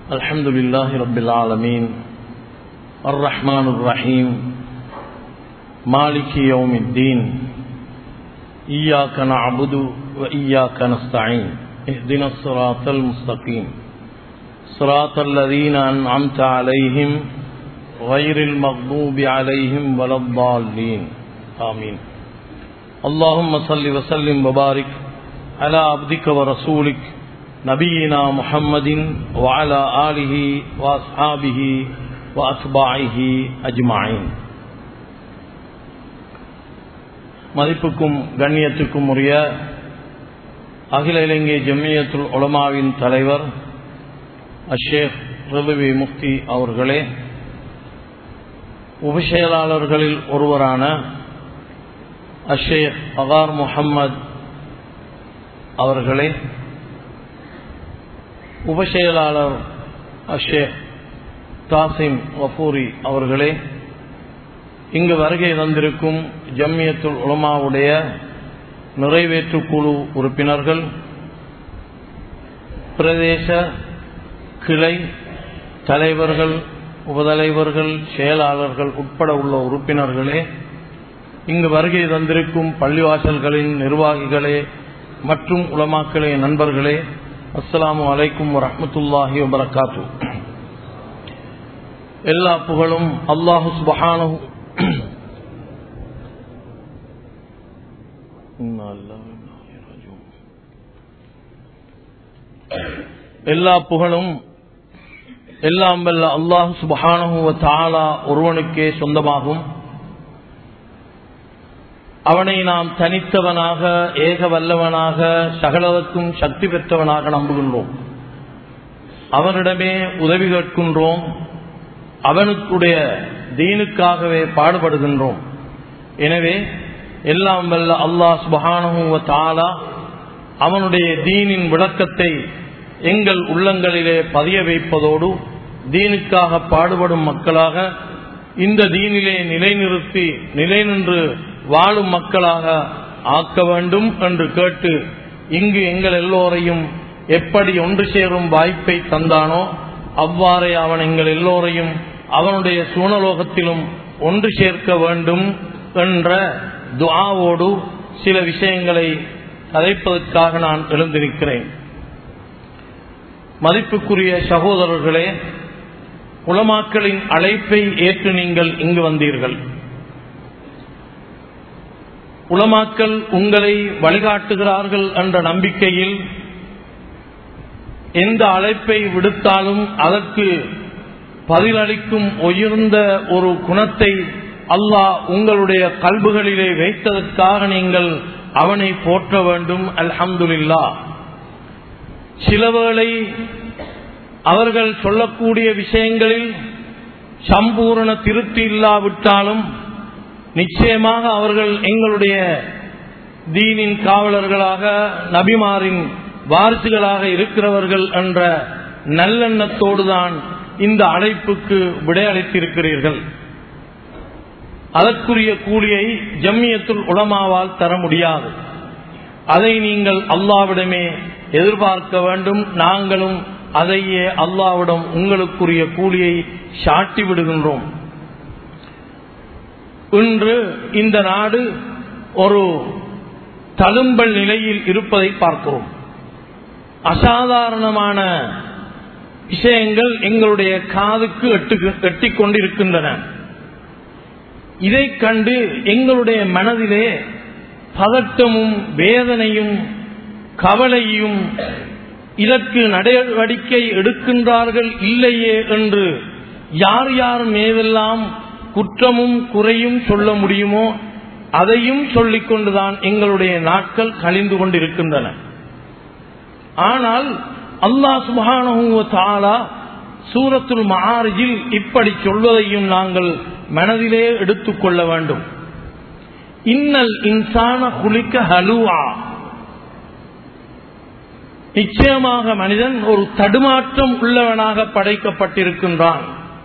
الحمد لله رب العالمين الرحمن الرحيم مالك يوم الدين إياك نعبد وإياك نستعين اهدنا الصراط المستقيم صراط الذين أنعمت عليهم غير المغضوب عليهم ولا الضالين آمين اللهم صل وسلم وبارك على عبدك ورسولك نبينا محمد وعلى آله وأصحابه وأتباعه أجمعين மதிப்புக்கும் கண்ணியத்துக்கும் உரிய அகில இலங்கை ஜம்மியத்துல் உலமாவின் தலைவர் அஷேக் ரதுவி முஃப்தி அவர்களே உபசெயலாளர்களில் ஒருவரான அஷேக் அகார் முகம்மது அவர்களே உபசெயலாளர் அஷேக் தாசிம் வஃபூரி அவர்களே இங்கு வருகை தந்திருக்கும் ஜம்மியத்துல் உலமாவுடைய நிறைவேற்று குழு உறுப்பினர்கள் பிரதேச கிளை தலைவர்கள் உபதலைவர்கள் செயலாளர்கள் உட்பட உள்ள உறுப்பினர்களே இங்கு வருகை தந்திருக்கும் பள்ளிவாசல்களின் நிர்வாகிகளே மற்றும் உலமாக்களே நண்பர்களே அஸ்ஸலாமு அலைக்கும் வரமத்துல்லாஹி வபரகாத்து எல்லா புகழும் அல்லாஹு சுபஹானு எல்லா புகழும் எல்லாம் வல்ல அல்லாஹு சுபஹானஹுவ தாலா ஒருவனுக்கே சொந்தமாகும் அவனை நாம் தனித்தவனாக ஏக வல்லவனாக சகலவர்க்கும் சக்தி பெற்றவனாக நம்புகின்றோம் அவனிடமே உதவி கேட்கின்றோம் அவனுக்குடைய தீனுக்காகவே பாடுபடுகின்றோம் எனவே எல்லாம் வல்ல அல்லாஹ் சுபஹானஹுவ தாலா அவனுடைய தீனின் விளக்கத்தை எங்கள் உள்ளங்களிலே பதிய வைப்பதோடு தீனுக்காக பாடுபடும் மக்களாக இந்த தீனிலே நிலைநிறுத்தி நிலை நின்று வாழும் மக்களாக ஆக்க வேண்டும் என்று கேட்டு இங்கு எங்கள் எல்லோரையும் எப்படி ஒன்று சேரும் வாய்ப்பை தந்தானோ அவ்வாறே அவன் எங்கள் எல்லோரையும் அவனுடைய சூனலோகத்திலும் ஒன்று சேர்க்க வேண்டும் என்ற துஆவோடு சில விஷயங்களை கதைப்பதற்காக நான் எழுந்திருக்கிறேன் மதிப்புக்குரிய சகோதரர்களே உலமாக்களின் அழைப்பை ஏற்று நீங்கள் இங்கு வந்தீர்கள் உலமாக்கள் உங்களை வழிகாட்டுகிறார்கள் என்ற நம்பிக்கையில் எந்த அழைப்பை விடுத்தாலும் அதற்கு பதிலளிக்கும் உயர்ந்த ஒரு குணத்தை அல்லாஹ் உங்களுடைய கல்புகளிலே வைத்ததற்காக நீங்கள் அவனை போற்ற வேண்டும் அல்ஹம்துல்லா சிலவேளை அவர்கள் சொல்லக்கூடிய விஷயங்களில் சம்பூரண திருப்தி இல்லாவிட்டாலும் நிச்சயமாக அவர்கள் எங்களுடைய தீனின் காவலர்களாக நபிமாரின் வாரிசுகளாக இருக்கிறவர்கள் என்ற நல்லெண்ணத்தோடுதான் இந்த அழைப்புக்கு விடையளித்திருக்கிறீர்கள் அதற்குரிய கூலியை ஜம்மியத்துல் உலமாவால் தர முடியாது அதை நீங்கள் அல்லாவிடமே எதிர்பார்க்க வேண்டும் நாங்களும் அதையே அல்லாவிடம் உங்களுக்குரிய கூலியை சாட்டி விடுகின்றோம் இன்று இந்த நாடு ஒரு தழும்பல் நிலையில் இருப்பதை பார்க்கிறோம் அசாதாரணமான விஷயங்கள் எங்களுடைய காதுக்கு எட்டிக் கொண்டிருக்கின்றன இதை கண்டு எங்களுடைய மனதிலே பதட்டமும் வேதனையும் கவலையும் இதற்கு நடவடிக்கை எடுக்கின்றார்கள் இல்லையே என்று யார் யார் மீதெல்லாம் குற்றமும் குறையும் சொல்ல முடியுமோ அதையும் சொல்லிக் கொண்டுதான் எங்களுடைய நாட்கள் கழிந்து கொண்டிருக்கின்றன ஆனால் அல்லாஹ் சுபானு தாலா சூரத்துல் மாரிஜில் இப்படி சொல்வதையும் நாங்கள் மனதிலே எடுத்துக்கொள்ள வேண்டும் இன்னல் இன்சான குளிக்க ஹலுவா நிச்சயமாக மனிதன் ஒரு தடுமாற்றம் உள்ளவனாக படைக்கப்பட்டிருக்கின்றான்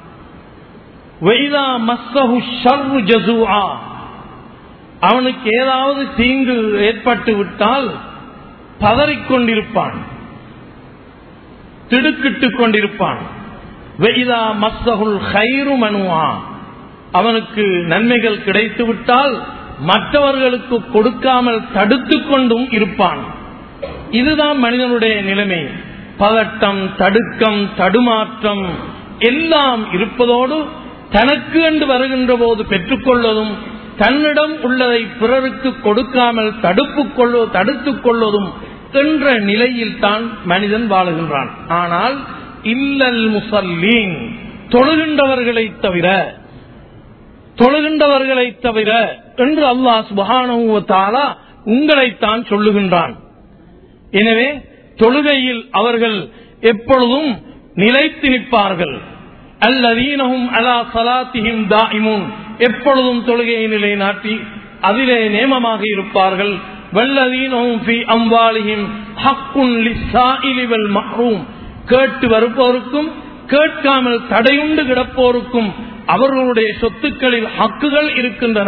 அவனுக்கு ஏதாவது தீங்கு ஏற்பட்டு விட்டால் பதறிக்கொண்டிருப்பான் திடுக்கிட்டுக் கொண்டிருப்பான் வெய்தா மஸ்ஸகுல் ஹைரு மனுவா அவனுக்கு நன்மைகள் கிடைத்து விட்டால் மற்றவர்களுக்கு கொடுக்காமல் தடுத்துக் கொண்டும் இருப்பான் இதுதான் மனிதனுடைய நிலைமை பதட்டம் தடுக்கம் தடுமாற்றம் எல்லாம் இருப்பதோடு தனக்கு என்று வருகின்ற போது பெற்றுக்கொள்வதும் தன்னிடம் உள்ளதை பிறருக்கு கொடுக்காமல் தடுப்புக் கொள்ளு தடுத்துக் கொள்வதும் என்ற நிலையில் தான் மனிதன் வாழுகின்றான் ஆனால் இல்லல் முசல்லீன் தொழுகின்றவர்களை தவிர தொழுகின்றவர்களை தவிர என்று அல்லாஹ் சுபஹானுவத்தாலா உங்களைத்தான் சொல்லுகின்றான் எனவே தொழுகையில் அவர்கள் எப்பொழுதும் நிலைத்து நிற்பார்கள் அல்லதீனஹும் அலா சலாத்திஹிம் தாயிமுன் எப்பொழுதும் தொழுகையை நிலைநாட்டி அதிலே நேமமாக இருப்பார்கள் வல்லதீனஹும் ஃபி அம்வாலிஹிம் ஹக்குன் லிஸ்ஸாயிலி வல் மஹ்ரூம் கேட்டு வருபவருக்கும் கேட்காமல் தடையுண்டு கிடப்போருக்கும் அவர்களுடைய சொத்துக்களில் ஹக்குகள் இருக்கின்றன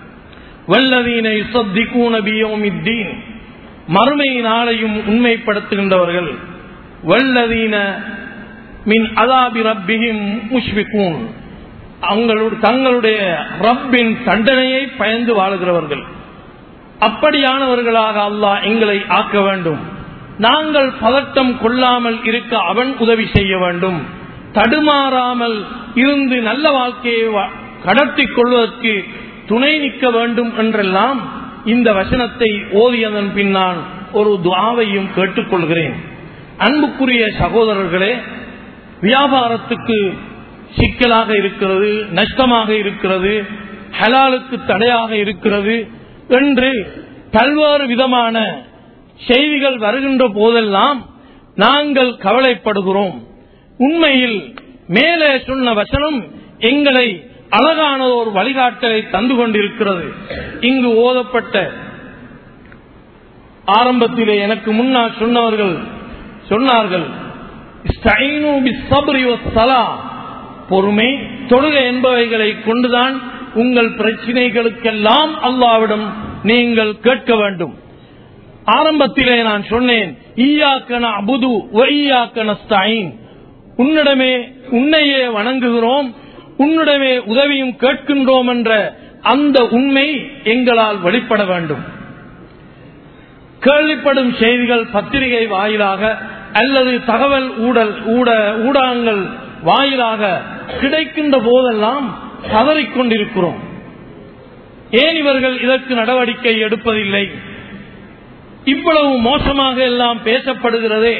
வல்லதீன யுசத்திகூன பியோமித்தீன் மறுமை நாளையும் உண்மைப்படுத்துகின்றவர்கள் வல்லதீன மின் அதாபி ரப்பிஹிம் முஷ்பிகூன் அவங்களுடைய தங்களுடைய ரப்பின் தண்டனையை பயந்து வாழுகிறவர்கள் அப்படியானவர்களாக அல்லாஹ் எங்களை ஆக்க வேண்டும் நாங்கள் பதட்டம் கொள்ளாமல் இருக்க அவன் உதவி செய்ய வேண்டும் தடுமாறாமல் இருந்து நல்ல வாழ்க்கையை கடத்திக் கொள்வதற்கு துணை நிற்க வேண்டும் என்றெல்லாம் இந்த வசனத்தை ஓதியதன் பின்னால் ஒரு துவாவையும் கேட்டுக்கொள்கிறேன் அன்புக்குரிய சகோதரர்களே வியாபாரத்துக்கு சிக்கலாக இருக்கிறது நஷ்டமாக இருக்கிறது ஹலாலுக்கு தடையாக இருக்கிறது என்று பல்வேறு விதமான செய்திகள் வருகின்ற போதெல்லாம் நாங்கள் கவலைப்படுகிறோம் உண்மையில் மேலே சொன்ன வசனம் எங்களை அழகான ஒரு வழிகாட்டலை தந்து கொண்டிருக்கிறது இங்கு ஓதப்பட்ட ஆரம்பத்திலே எனக்கு முன்னால் சொன்னவர்கள் சொன்னார்கள் பொறுமை தொழுகை என்பவைகளை கொண்டுதான் உங்கள் பிரச்சனைகளுக்கெல்லாம் அல்லாவிடம் நீங்கள் கேட்க வேண்டும் ஆரம்பத்திலே நான் சொன்னேன் ஈயாக்கன அபுது ஒய்யாக்கன ஸ்டாயின் உன்னிடமே உன்னையே வணங்குகிறோம் உன்னிடமே உதவியும் கேட்கின்றோம் என்ற அந்த உண்மை எங்களால் வெளிப்பட வேண்டும் கேள்விப்படும் செய்திகள் பத்திரிகை வாயிலாக அல்லது தகவல் ஊடல் ஊட ஊடகங்கள் வாயிலாக கிடைக்கின்ற போதெல்லாம் பதறிக்கொண்டிருக்கிறோம் ஏன் இவர்கள் இதற்கு நடவடிக்கை எடுப்பதில்லை இவ்வளவு மோசமாக எல்லாம் பேசப்படுகிறதே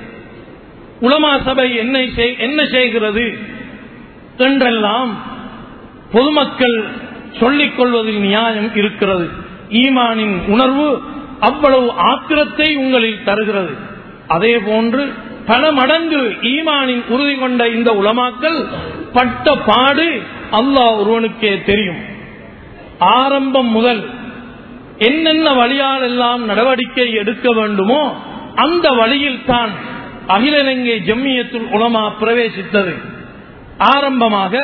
உலமா சபை என்ன செய்கிறது என்றெல்லாம் பொதுமக்கள் சொல்லிக் கொள்வதில் நியாயம் இருக்கிறது ஈமானின் உணர்வு அவ்வளவு ஆத்திரத்தை உங்களில் தருகிறது அதே போன்று பல மடங்கு ஈமானின் உறுதி கொண்ட இந்த உலமாக்கள் பட்ட பாடு அல்லாஹ் ஒருவனுக்கே தெரியும் ஆரம்பம் முதல் என்னென்ன வழியால் எல்லாம் நடவடிக்கை எடுக்க வேண்டுமோ அந்த வழியில் தான் அகில இலங்கை ஜம்மியத்துல் உலமா பிரவேசித்தது ஆரம்பமாக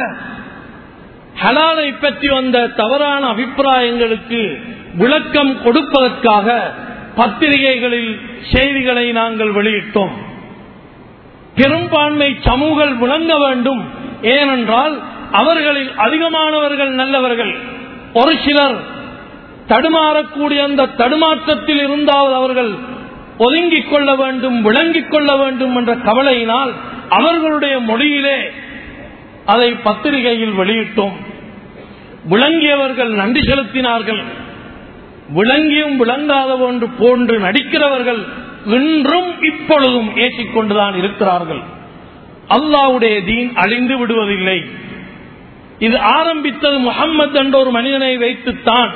ஹலாலை பற்றி வந்த தவறான அபிப்பிராயங்களுக்கு விளக்கம் கொடுப்பதற்காக பத்திரிகைகளில் செய்திகளை நாங்கள் வெளியிட்டோம் பெரும்பான்மை சமூகம் விளங்க வேண்டும் ஏனென்றால் அவர்களில் அதிகமானவர்கள் நல்லவர்கள் ஒரு சிலர் தடுமாறக்கூடிய அந்த தடுமாற்றத்தில் இருந்தால் அவர்கள் ஒதுங்கிக் கொள்ள வேண்டும் விளங்கிக் கொள்ள வேண்டும் என்ற கவலையினால் அவர்களுடைய மொழியிலே அதை பத்திரிகையில் வெளியிட்டோம் விளங்கியவர்கள் நன்றி செலுத்தினார்கள் விளங்கியும் விளங்காத ஒன்று போன்று நடிக்கிறவர்கள் இன்றும் இப்பொழுதும் ஏற்றிக்கொண்டுதான் இருக்கிறார்கள் அல்லாவுடைய தீன் அழிந்து விடுவதில்லை இது ஆரம்பித்தது முகம்மது என்ற ஒரு மனிதனை வைத்துத்தான்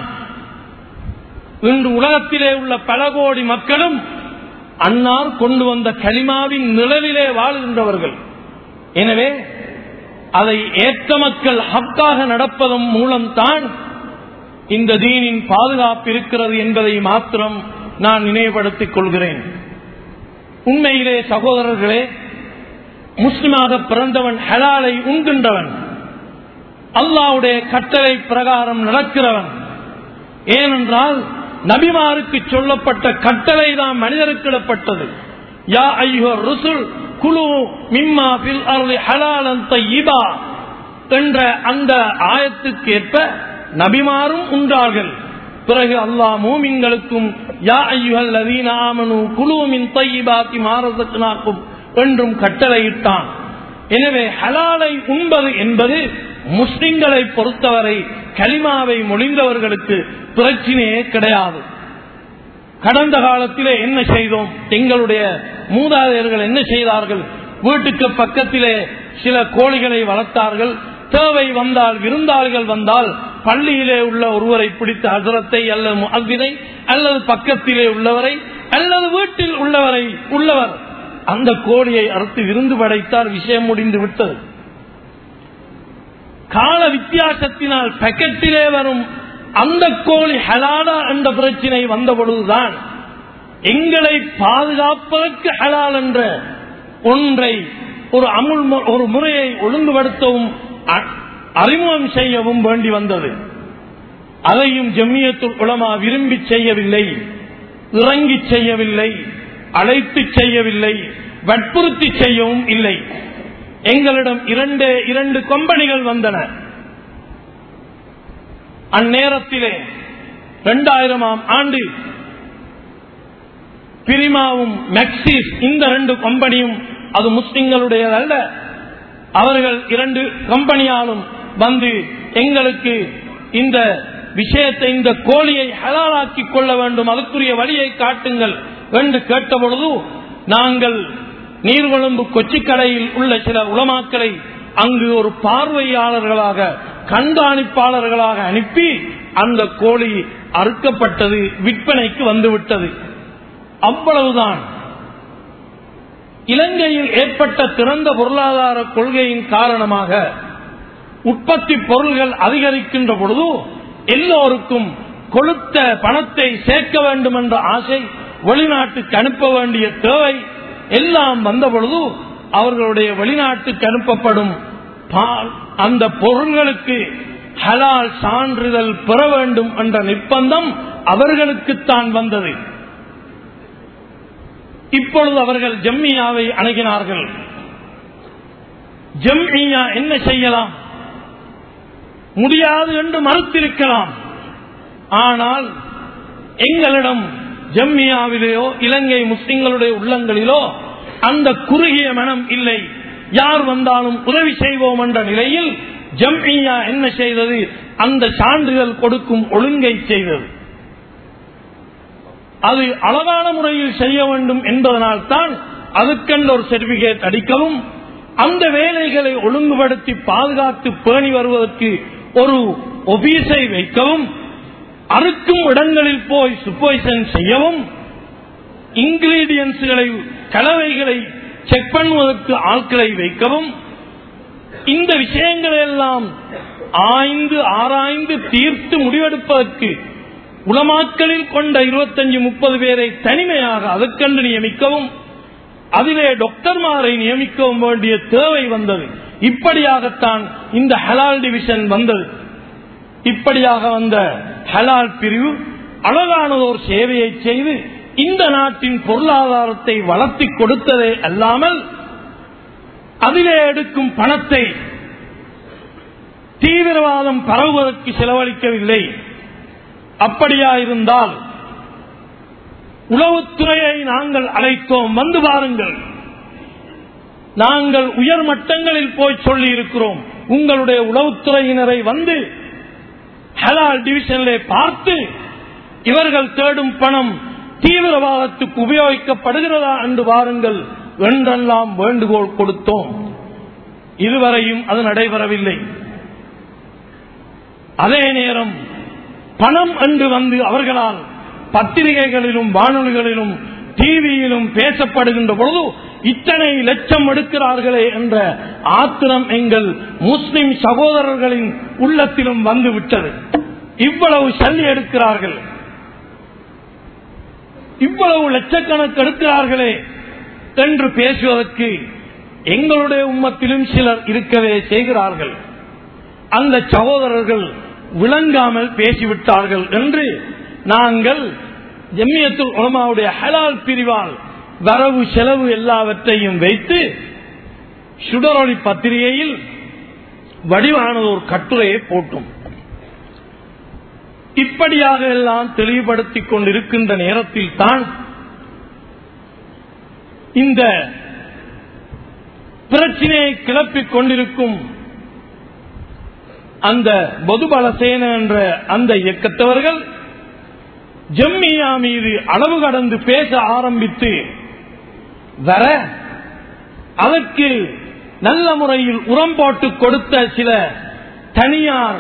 இன்று உலகத்திலே உள்ள பல கோடி மக்களும் அன்னார் கொண்டு வந்த களிமாவின் நிழலிலே வாழ்கின்றவர்கள் எனவே அதை ஏற்ற மக்கள் ஹக்காக நடப்பதன் மூலம்தான் இந்த தீனின் பாதுகாப்பு இருக்கிறது என்பதை மாத்திரம் நான் நினைவுபடுத்திக் கொள்கிறேன் உண்மையிலே சகோதரர்களே முஸ்லிமாக பிறந்தவன் ஹலாலை உண்கின்றவன் அல்லாவுடைய கட்டளை பிரகாரம் நடக்கிறவன் ஏனென்றால் நபிமாருக்கு சொல்லப்பட்ட கட்டளை தான் மனிதருக்கு இடப்பட்டது யா ஐயோ ருசுல் குழு மிம்மா பில் அருளி ஹலாலன் தையிபா என்ற அந்த ஆயத்துக்கு ஏற்ப நபிமாரும் உண்டார்கள் பிறகு அல்லாஹ் மூமின்களுக்கும் யா ஐயுஹல் லதீன ஆமனு குழு மின் தையிபாத்தி மாரதத்னாக்கும் என்றும் கட்டளையிட்டான் எனவே ஹலாலை உண்பது என்பது முஸ்லிம்களை பொறுத்தவரை கலிமாவை மொழிந்தவர்களுக்கு பிரச்சனையே கிடையாது கடந்த காலத்திலே என்ன செய்தோம் எங்களுடைய மூதாதையர்கள் என்ன செய்தார்கள் வீட்டுக்கு பக்கத்திலே சில கோழிகளை வளர்த்தார்கள் தேவை வந்தால் விருந்தாளிகள் வந்தால் பள்ளியிலே உள்ள ஒருவரை பிடித்த ஹசரத்தை அல்லது முஅத்தினை அல்லது பக்கத்திலே உள்ளவரை அல்லது வீட்டில் உள்ளவரை உள்ளவர் அந்த கோழியை அறுத்து விருந்து படைத்தால் விஷயம் முடிந்து விட்டது கால வித்தியாசத்தினால் பேக்கெட்டிலே வரும் அந்த கோழி ஹலாலா என்ற பிரச்சனை வந்த பொழுதுதான் எங்களை பாதுகாப்பதற்கு ஹலால் என்ற ஒன்றை ஒரு அமுல் மு- ஒரு முறையை ஒழுங்குபடுத்தவும் அ- அறிமுகம் செய்யவும் வேண்டி வந்தது அதையும் ஜம்மியத்துல் உலமா விரும்பி செய்யவில்லை இறங்கி செய்யவில்லை அழைத்து செய்யவில்லை வற்புறுத்தி செய்யவும் இல்லை எங்களிடம் இரண்டு இரண்டு கம்பெனிகள் வந்தன அந்நேரத்திலே இரண்டாயிரமாம் ஆண்டு பிரிமாவும் மெக்சிஸ் இந்த ரெண்டு கம்பெனியும் அது முஸ்லிம்களுடைய அல்ல அவர்கள் இரண்டு கம்பெனியாலும் வந்து எங்களுக்கு இந்த விஷயத்தை இந்த கோழியை ஹலாலாக்கிக் கொள்ள வேண்டும் அதுக்குரிய வழியை காட்டுங்கள் என்று கேட்டபொழுது நாங்கள் நீர்கொழும்பு கொச்சிக்கடையில் உள்ள சில உலமாக்களை அங்கு ஒரு பார்வையாளர்களாக கண்காணிப்பாளர்களாக அனுப்பி அந்த கோழி அறுக்கப்பட்டது விற்பனைக்கு வந்துவிட்டது அவ்வளவுதான் இலங்கையில் ஏற்பட்ட திறந்த பொருளாதார கொள்கையின் காரணமாக உற்பத்தி பொருள்கள் அதிகரிக்கின்ற பொழுது எல்லோருக்கும் கொளுத்த பணத்தை சேர்க்க வேண்டும் என்ற ஆசை வெளிநாட்டுக்கு அனுப்ப வேண்டிய தேவை எல்லாம் வந்த பொழுது அவர்களுடைய வெளிநாட்டுக்கு அனுப்பப்படும் பால் அந்த பொருள்களுக்கு ஹலால் சான்றிதழ் பெற வேண்டும் என்ற நிர்பந்தம் அவர்களுக்குத்தான் வந்தது இப்பொழுது அவர்கள் ஜம்மியாவை அணுகினார்கள் ஜம்மியா என்ன செய்யலாம் முடியாது என்று மறுத்திருக்கலாம் ஆனால் எங்களிடம் ஜம்மியாவிலேயோ இலங்கை முஸ்லிம்களுடைய உள்ளங்களிலோ அந்த குறுகிய மனம் இல்லை யார் வந்தாலும் உதவி செய்வோம் என்ற நிலையில் ஜம்மியா என்ன செய்தது அந்த சான்றிதழ் கொடுக்கும் ஒழுங்கை செய்தது அது அழகான முறையில் செய்ய வேண்டும் என்பதனால் தான் அதுக்கென்று ஒரு சர்டிபிகேட் அடிக்கவும் அந்த வேலைகளை ஒழுங்குபடுத்தி பாதுகாத்து பேணி வருவதற்கு ஒரு ஒபீஸை வைக்கவும் அறுக்கும் இடங்களில் போய் சுப்போசன் செய்யவும் இன்கிரீடியன்ஸ்களை கலவைகளை செக் பண்ணுவதற்கு ஆட்களை வைக்கவும் இந்த விஷயங்களை எல்லாம் ஆய்ந்து ஆராய்ந்து தீர்த்து முடிவெடுப்பதற்கு உலமாக்களில் கொண்ட இருபத்தஞ்சு முப்பது பேரை தனிமையாக அதற்கென்று நியமிக்கவும் அதிலே டாக்டர்மாரை நியமிக்கவும் வேண்டிய தேவை வந்தது இப்படியாகத்தான் இந்த ஹலால் டிவிஷன் வந்தது இப்படியாக வந்த ஹலால் பிரிவு அழகானதோர் சேவையை செய்து இந்த நாட்டின் பொருளாதாரத்தை வளர்த்தி கொடுத்ததே அல்லாமல் அதிலே எடுக்கும் பணத்தை தீவிரவாதம் பரவுவதற்கு செலவழிக்கவில்லை அப்படியா இருந்தால் உளவுத்துறையை நாங்கள் அழைத்தோம் வந்து பாருங்கள் நாங்கள் உயர் மட்டங்களில் போய் சொல்லி இருக்கிறோம் உங்களுடைய உளவுத்துறையினரை வந்து ஹலால் டிவிஷனிலே பார்த்து இவர்கள் தேடும் பணம் தீவிரவாதத்துக்கு உபயோகிக்கப்படுகிறதா என்று வாருங்கள் என்றெல்லாம் வேண்டுகோள் கொடுத்தோம் இதுவரையும் அது நடைபெறவில்லை அதே நேரம் பணம் என்று வந்து அவர்களால் பத்திரிகைகளிலும் வானொலிகளிலும் டிவியிலும் பேசப்படுகின்ற பொழுது இத்தனை லட்சம் எடுக்கிறார்களே என்ற ஆத்திரம் எங்கள் முஸ்லிம் சகோதரர்களின் உள்ளத்திலும் வந்து விட்டது இவ்வளவு சல்லி எடுக்கிறார்கள் இவ்வளவு லட்சக்கணக்கு எடுக்கிறார்களே என்று பேசுவதற்கு எங்களுடைய உம்மத்திலும் சிலர் இருக்கவே செய்கிறார்கள் அந்த சகோதரர்கள் விளங்காமல் பேசிவிட்டார்கள் என்று நாங்கள் ஜம்மியத்துல் உலமாவுடைய ஹலால் பிரிவால் வரவு செலவு எல்லாவற்றையும் வைத்து சுடரொளி பத்திரிகையில் வடிவான ஒரு கட்டுரையை போட்டும் இப்படியாக எல்லாம் தெளிவுபடுத்திக் கொண்டிருக்கின்ற நேரத்தில் தான் இந்த பிரச்சனையை கிளப்பிக் கொண்டிருக்கும் அந்த பொதுபலசேன என்ற அந்த இயக்கத்தவர்கள் ஜம்மியா மீது அளவு கடந்து பேச ஆரம்பித்து வர அதற்கு நல்ல முறையில் உரம் போட்டு கொடுத்த சில தனியார்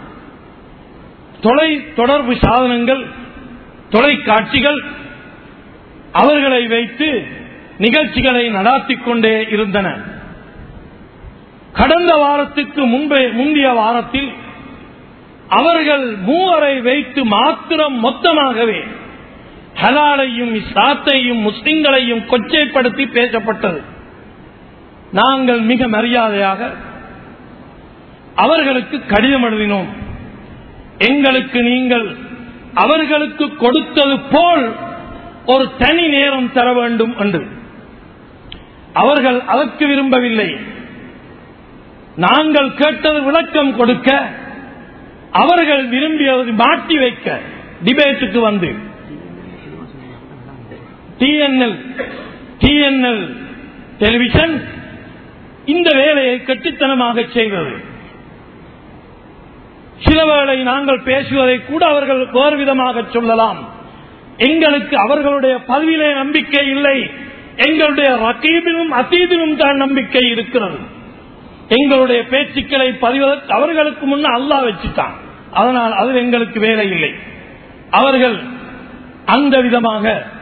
தொலை தொடர்பு சாதனங்கள் தொலைக்காட்சிகள் அவர்களை வைத்து நிகழ்ச்சிகளை நடாத்திக் கொண்டே இருந்தன கடந்த வாரத்துக்கு முன்பே முந்தைய வாரத்தில் அவர்கள் மூவரை வைத்து மாத்திரம் மொத்தமாகவே ஹலாலையும் இஸ்லாத்தையும் முஸ்லிம்களையும் கொச்சைப்படுத்தி பேசப்பட்டது நாங்கள் மிக மரியாதையாக அவர்களுக்கு கடிதம் எழுதினோம் எங்களுக்கு நீங்கள் அவர்களுக்கு கொடுத்தது போல் ஒரு தனி நேரம் தர வேண்டும் என்று அவர்கள் அதற்கு விரும்பவில்லை நாங்கள் கேட்டது விளக்கம் கொடுக்க அவர்கள் விரும்பியது மாற்றி வைக்க டிபேட்டுக்கு வந்து டிஎன்எல் டிஎன்எல் டெலிவிஷன் இந்த வேலையை கட்டித்தனமாக செய்தது சில வேளை நாங்கள் பேசுவதை கூட அவர்கள் வேறு விதமாக சொல்லலாம் எங்களுக்கு அவர்களுடைய பதவியிலே நம்பிக்கை இல்லை எங்களுடைய ரகீபிலும் அத்தீதிலும் தான் நம்பிக்கை இருக்கிறது எங்களுடைய பேச்சுக்களை பதிவதற்கு அவர்களுக்கு முன்ன அல்லா வச்சுட்டான் அதனால் அது எங்களுக்கு வேலை இல்லை அவர்கள் அந்த விதமாக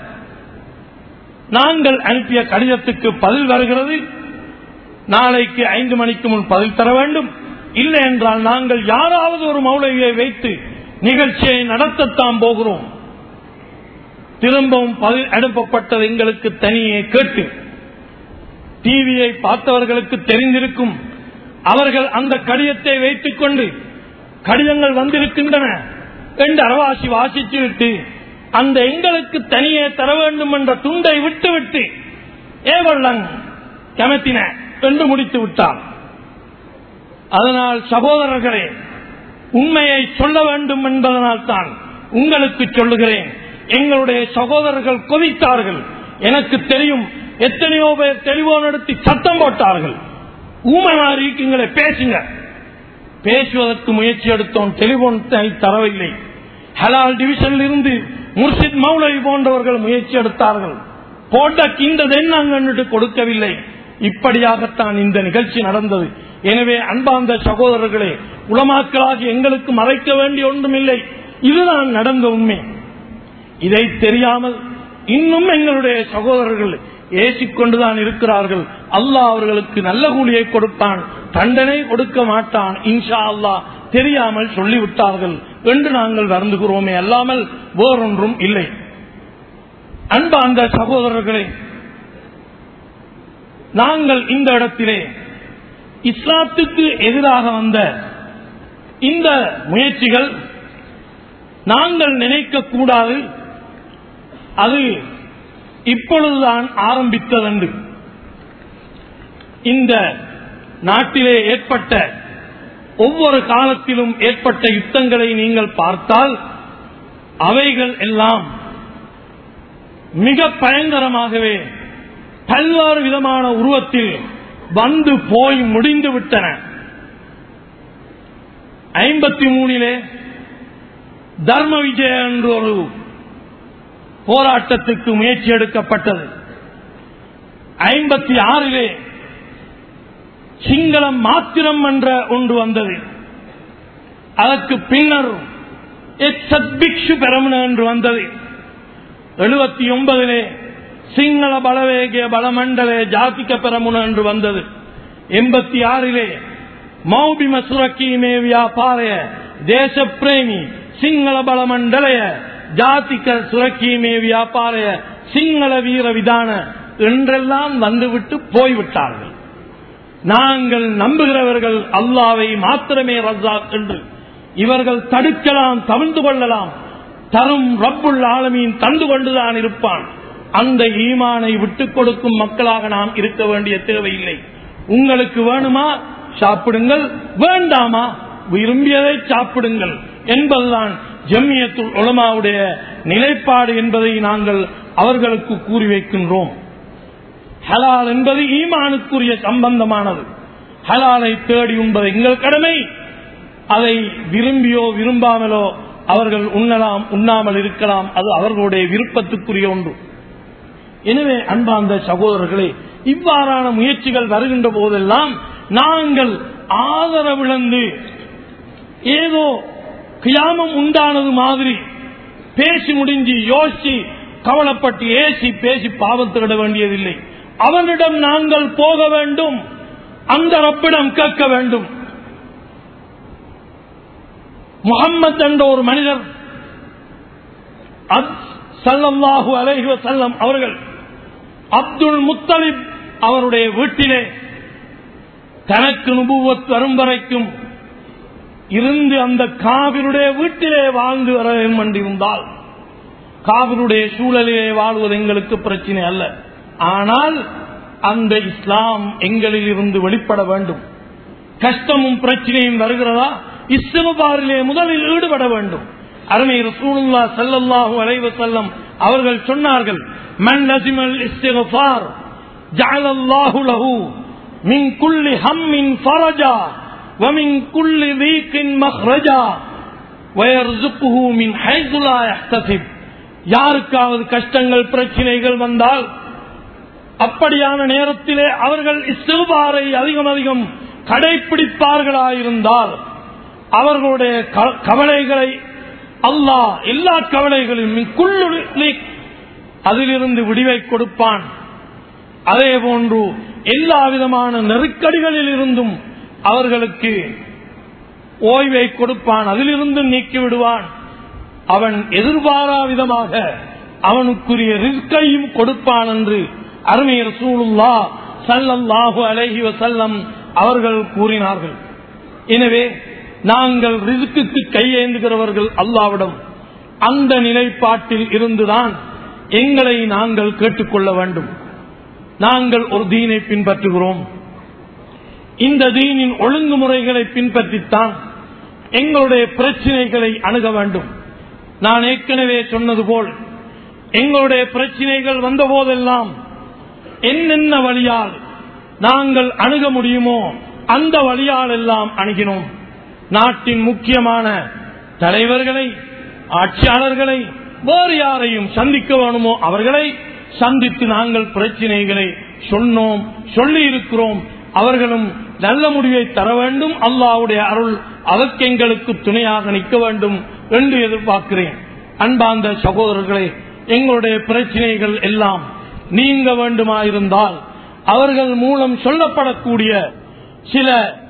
நாங்கள் அனுப்பிய கடிதத்துக்கு பதில் வருகிறது நாளைக்கு ஐந்து மணிக்கு முன் பதில் தர வேண்டும் இல்லை என்றால் நாங்கள் யாராவது ஒரு மௌலவியை வைத்து நிகழ்ச்சியை நடத்தத்தான் போகிறோம் திரும்பவும் பதில் அனுப்பப்பட்டது எங்களுக்கு தனியே கேட்டு டிவியை பார்த்தவர்களுக்கு தெரிந்திருக்கும் அவர்கள் அந்த கடிதத்தை வைத்துக் கொண்டு கடிதங்கள் வந்திருக்கின்றன என்று அரவாசி வாசித்து விட்டு அந்த எங்களுக்கு தனியே தர வேண்டும் என்ற துண்டை விட்டுவிட்டு ஏவல்லங் கமத்தின என்று முடித்து விட்டார் அதனால் சகோதரர்களே உண்மையை சொல்ல வேண்டும் என்பதனால் தான் உங்களுக்கு சொல்லுகிறேன் எங்களுடைய சகோதரர்கள் கொதித்தார்கள் எனக்கு தெரியும் எத்தனையோ பேர் தெளிவோ நடத்தி சத்தம் போட்டார்கள் ஊமனாரிக்குங்களை பேசுங்க பேசுவதற்கு முயற்சி எடுத்தோம் டெலிபோனை தரவில்லை ஹலால் டிவிஷனில் இருந்து முர்ஷித் மௌலவி போன்றவர்கள் முயற்சி எடுத்தார்கள் போட்ட கிண்டது என்னங்கன்னு கொடுக்கவில்லை இப்படியாகத்தான் இந்த நிகழ்ச்சி நடந்தது எனவே அன்பார்ந்த சகோதரர்களே உளமாக்களாகி எங்களுக்கு மறைக்க வேண்டிய ஒன்றுமில்லை இதுதான் நடந்த உண்மை இதை தெரியாமல் இன்னும் எங்களுடைய சகோதரர்கள் ஏசிக்கொண்டுதான் இருக்கிறார்கள் அல்லாஹ் அவர்களுக்கு நல்ல கூலியை கொடுப்பான் தண்டனை கொடுக்க மாட்டான் இன்ஷா அல்லாஹ் தெரியாமல் சொல்லிவிட்டார்கள் என்று நாங்கள் வருந்துகிறோமே அல்லாமல் வேறொன்றும் இல்லை அன்பார்ந்த சகோதரர்களே நாங்கள் இந்த இடத்திலே இஸ்லாத்துக்கு எதிராக வந்த இந்த முயற்சிகள் நாங்கள் நினைக்க கூடாது அது இப்பொழுதுதான் ஆரம்பித்ததென்று இந்த நாட்டிலே ஏற்பட்ட ஒவ்வொரு காலத்திலும் ஏற்பட்ட யுத்தங்களை நீங்கள் பார்த்தால் அவைகள் எல்லாம் மிக பயங்கரமாகவே பல்வேறு விதமான உருவத்தில் வந்து போய் முடிந்து விட்டன ஐம்பத்தி மூணிலே தர்ம விஜய என்று ஒரு போராட்டத்துக்கு முயற்சி எடுக்கப்பட்டது ஐம்பத்தி ஆறிலே சிங்களம் மாத்திரம் என்ற ஒன்று வந்தது அதற்கு பின்னர் சத்பிக்ஷு பெறமன என்று வந்தது எழுபத்தி ஒன்பதிலே சிங்கள பலவேகிய பலமண்டலே ஜாதிக்க பெறமுன என்று வந்தது எண்பத்தி ஆறிலே மௌபிம சுரக்கீமே வியாபாரய தேச பிரேமி சிங்கள பலமண்டலய ஜாதிக்க சுரக்கீமே வியாபாரய சிங்கள வீர விதான என்றெல்லாம் வந்துவிட்டு போய்விட்டார்கள் நாங்கள் நம்புகிறவர்கள் அல்லாவை மாத்திரமே ரஸ்ஸாக் என்று இவர்கள் தடுக்கலாம் தவிர்த்து கொள்ளலாம் தரும் ரப்புல் ஆலமீன் தந்து கொண்டுதான் இருப்பான் அந்த ஈமானை விட்டுக் கொடுக்கும் மக்களாக நாம் இருக்க வேண்டிய தேவையில்லை உங்களுக்கு வேணுமா சாப்பிடுங்கள் வேண்டாமா விரும்பியதை சாப்பிடுங்கள் என்பதுதான் ஜம்மியத்துல் உலமாவுடைய நிலைப்பாடு என்பதை நாங்கள் அவர்களுக்கு கூறி வைக்கின்றோம் ஹலால் என்பது ஈமானுக்குரிய சம்பந்தமானது ஹலாலை தேடி உண்பது எங்கள் கடமை அதை விரும்பியோ விரும்பாமலோ அவர்கள் உண்ணலாம் உண்ணாமல் இருக்கலாம் அது அவர்களுடைய விருப்பத்துக்குரிய ஒன்று எனவே அன்பார்ந்த சகோதரர்களே இவ்வாறான முயற்சிகள் வருகின்ற போதெல்லாம் நாங்கள் ஆதரவிழந்து ஏதோ கியாமம் உண்டானது மாதிரி பேசி முடிஞ்சு யோசிச்சு கவலைப்பட்டு ஏசி பேசி பாவத்திட வேண்டியதில்லை அவனிடம் நாங்கள் போக வேண்டும் அந்த ரப்பிடம் கேட்க வேண்டும் முகம்மது என்ற ஒரு மனிதர் சல்லல்லாஹு அலைஹி வஸல்லம் அவர்கள் அப்துல் முத்தலிப் அவருடைய வீட்டிலே தனக்கு நுபுவத் வரும் வரைக்கும் இருந்து அந்த காவிருடைய வீட்டிலே வாழ்ந்து வர வேண்டியிருந்தால் காவிருடைய சூழலிலே வாழ்வது எங்களுக்கு பிரச்சனை அல்ல ஆனால் அந்த இஸ்லாம் எங்களில் இருந்து வெளிப்பட வேண்டும் கஷ்டமும் பிரச்சனையும் வருகிறதா இஸ்லபாரிலே முதலில் ஈடுபட வேண்டும் அருமை ரசூலுல்லா ஸல்லல்லாஹு அலைஹி வஸல்லம் அவர்கள் சொன்னார்கள் மன் லஸிமல் இஸ்திக்ஃபார் ஜஅலல்லாஹு லஹு மின் குல்லி ஹம்மின் ஃபரஜா ومن كل ضيق مخرجا ويرزقه من حيث لا يحتسب யாருக்காவது கஷ்டங்கள் பிரச்சனைகள் வந்தால் அப்படியான நேரத்திலே அவர்கள் இஸ்திகுபாரை அதிகம் அதிகம் கடைபிடிப்பார்களாயிருந்தால் அவர்களுடைய க- கவலைகளை அல்லாஹ் எல்லா கவலைகளிலும் குள்ளு அதிலிருந்து விடிவை கொடுப்பான் அதே போன்று எல்லா விதமான நெருக்கடிகளில் இருந்தும் அவர்களுக்கு ஓய்வை கொடுப்பான் அதிலிருந்து நீக்கி விடுவான் அவன் எதிர்பாரா விதமாக அவனுக்குரிய ரிஸ்கையும் கொடுப்பான் என்று அருமையர் சூழுல்லா சல்லல்லாஹு அலைஹி வசல்லம் அவர்கள் கூறினார்கள் எனவே நாங்கள் ரிஸ்க்கு கையேந்துகிறவர்கள் அல்லாவிடம் அந்த நிலைப்பாட்டில் இருந்துதான் எங்களை நாங்கள் கேட்டுக்கொள்ள வேண்டும் நாங்கள் ஒரு தீனை பின்பற்றுகிறோம் இந்த தீனின் ஒழுங்குமுறைகளை பின்பற்றித்தான் எங்களுடைய பிரச்சனைகளை அணுக வேண்டும் நான் ஏற்கனவே சொன்னது போல் எங்களுடைய பிரச்சனைகள் வந்த போதெல்லாம் என்னென்ன வழியால் நாங்கள் அணுக முடியுமோ அந்த வழியால் எல்லாம் அணுகினோம் நாட்டின் முக்கியமான தலைவர்களை ஆட்சியாளர்களை வேறு யாரையும் சந்திக்க வேணுமோ அவர்களை சந்தித்து நாங்கள் பிரச்சனைகளை சொன்னோம் சொல்லி இருக்கிறோம் அவர்களும் நல்ல முடிவை தர வேண்டும் அல்லாவுடைய அருள் அதற்கு எங்களுக்கு துணையாக நிற்க வேண்டும் என்று எதிர்பார்க்கிறேன் அன்பார்ந்த சகோதரர்களே எங்களுடைய பிரச்சனைகள் எல்லாம் நீங்க வேண்டுமாயிருந்தால் அவர்கள் மூலம் சொல்லப்படக்கூடிய சில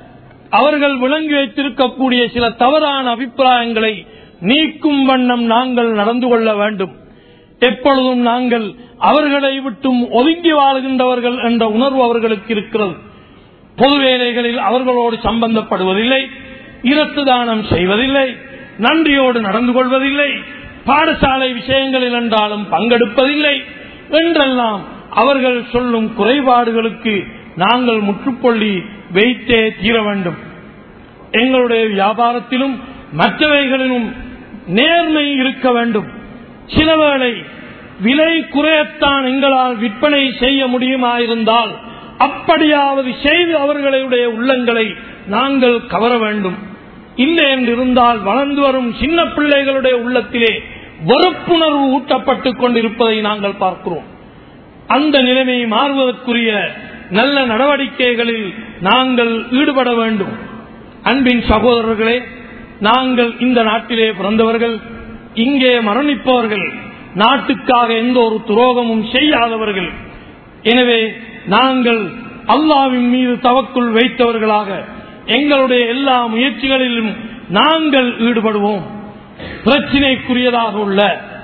அவர்கள் விளங்கி வைத்திருக்கக்கூடிய சில தவறான அபிப்பிராயங்களை நீக்கும் வண்ணம் நாங்கள் நடந்து கொள்ள வேண்டும் எப்பொழுதும் நாங்கள் அவர்களை விட்டும் ஒதுங்கி வாழ்கின்றவர்கள் என்ற உணர்வு அவர்களுக்கு இருக்கிறது பொது வேலைகளில் அவர்களோடு சம்பந்தப்படுவதில்லை இரத்து தானம் செய்வதில்லை நன்றியோடு நடந்து கொள்வதில்லை பாடசாலை விஷயங்களில் என்றாலும் பங்கெடுப்பதில்லை என்றெல்லாம் அவர்கள் சொல்லும் குறைபாடுகளுக்கு நாங்கள் முற்றுப்புள்ளி வைத்தே தீர வேண்டும் எங்களுடைய வியாபாரத்திலும் மற்றவைகளிலும் நேர்மை இருக்க வேண்டும் சிலவேளை விலை குறையத்தான் எங்களால் விற்பனை செய்ய முடியுமாயிருந்தால் அப்படியாவது செய்து அவர்களுடைய உள்ளங்களை நாங்கள் கவர வேண்டும் இல்லை என்றிருந்தால் வளர்ந்து வரும் சின்ன பிள்ளைகளுடைய உள்ளத்திலே வெறுப்புணர்வு ஊட்டப்பட்டுக் கொண்டிருப்பதை நாங்கள் பார்க்கிறோம் அந்த நிலைமை மாறுவதற்குரிய நல்ல நடவடிக்கைகளில் நாங்கள் ஈடுபட வேண்டும் அன்பின் சகோதரர்களே நாங்கள் இந்த நாட்டிலே பிறந்தவர்கள் இங்கே மரணிப்பவர்கள் நாட்டுக்காக எந்த ஒரு துரோகமும் செய்யாதவர்கள் எனவே நாங்கள் அல்லாவின் மீது தவக்குள் வைத்தவர்களாக எங்களுடைய எல்லா முயற்சிகளிலும் நாங்கள் ஈடுபடுவோம் பிரச்சினைக்குரியதாக உள்ள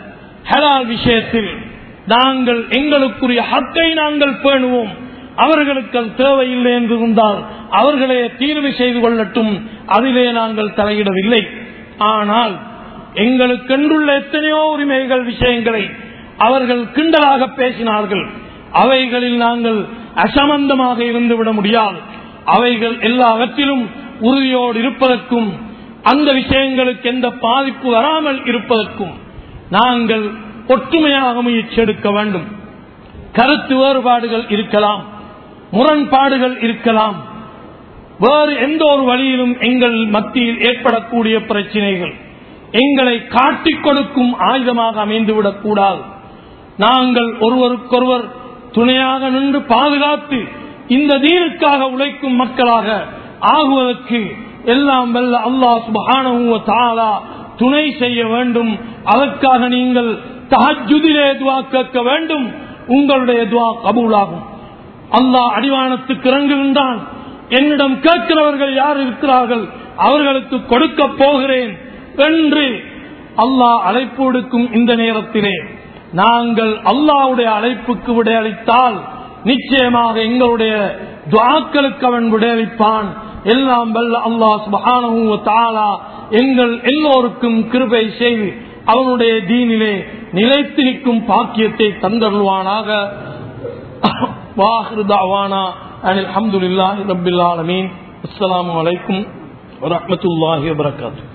ஹலால் விஷயத்தில் நாங்கள் எங்களுக்குரிய ஹக்கை நாங்கள் பேணுவோம் அவர்களுக்கு அது தேவையில்லை என்று இருந்தால் அவர்களே தீர்வு செய்து கொள்ளட்டும் அதிலே நாங்கள் தலையிடவில்லை ஆனால் எங்களுக்கென்றுள்ள எத்தனையோ உரிமைகள் விஷயங்களை அவர்கள் கிண்டலாக பேசினார்கள் அவைகளில் நாங்கள் அசமந்தமாக இருந்துவிட முடியாது அவைகள் எல்லாவற்றிலும் உறுதியோடு இருப்பதற்கும் அந்த விஷயங்களுக்கு எந்த பாதிப்பு வராமல் இருப்பதற்கும் நாங்கள் ஒற்றுமையாக முயற்சி எடுக்க வேண்டும் கருத்து வேறுபாடுகள் இருக்கலாம் முரண்பாடுகள் இருக்கலாம் வேறு எந்த ஒரு வழியிலும் எங்கள் மத்தியில் ஏற்படக்கூடிய பிரச்சனைகள் எங்களை காட்டிக் கொடுக்கும் ஆயுதமாக அமைந்துவிடக் கூடாது நாங்கள் ஒருவருக்கொருவர் துணையாக நின்று பாதுகாத்து இந்த தீனுக்காக உழைக்கும் மக்களாக ஆகுவதற்கு எல்லாம் வல்ல அல்லாஹ் சுபஹானஹு வ தஆலா துணை செய்ய வேண்டும் அதற்காக நீங்கள் தஹஜ்ஜுதிலே துவா கேட்க வேண்டும் உங்களுடைய துவா கபூலாகும் அல்லாஹ் அடிவானத்துக்கு இறங்குகின்றான் என்னிடம் கேட்கிறவர்கள் யார் இருக்கிறார்கள் அவர்களுக்கு கொடுக்க போகிறேன் என்று அல்லாஹ் அழைப்பு விடுக்கும் இந்த நேரத்திலே நாங்கள் அல்லாஹ்வுடைய அழைப்புக்கு விடையளித்தால் நிச்சயமாக எங்களுடைய துவாக்களுக்கு அவன் விடையளிப்பான் எல்லாம் வல்ல அல்லாஹ் சுபஹானஹு வ தஆலா எங்கள் எல்லோருக்கும் கிருபை செய்து அவனுடைய தீனிலே நிலைத்து நிற்கும் பாக்கியத்தை தந்தருள்வானாக வாஹிரு தாவானா அனில் அல்ஹம்துலில்லாஹி ரப்பில் ஆலமீன் அஸ்ஸலாமு அலைக்கும் வரஹ்மத்துல்லாஹி வபரகாத்துஹு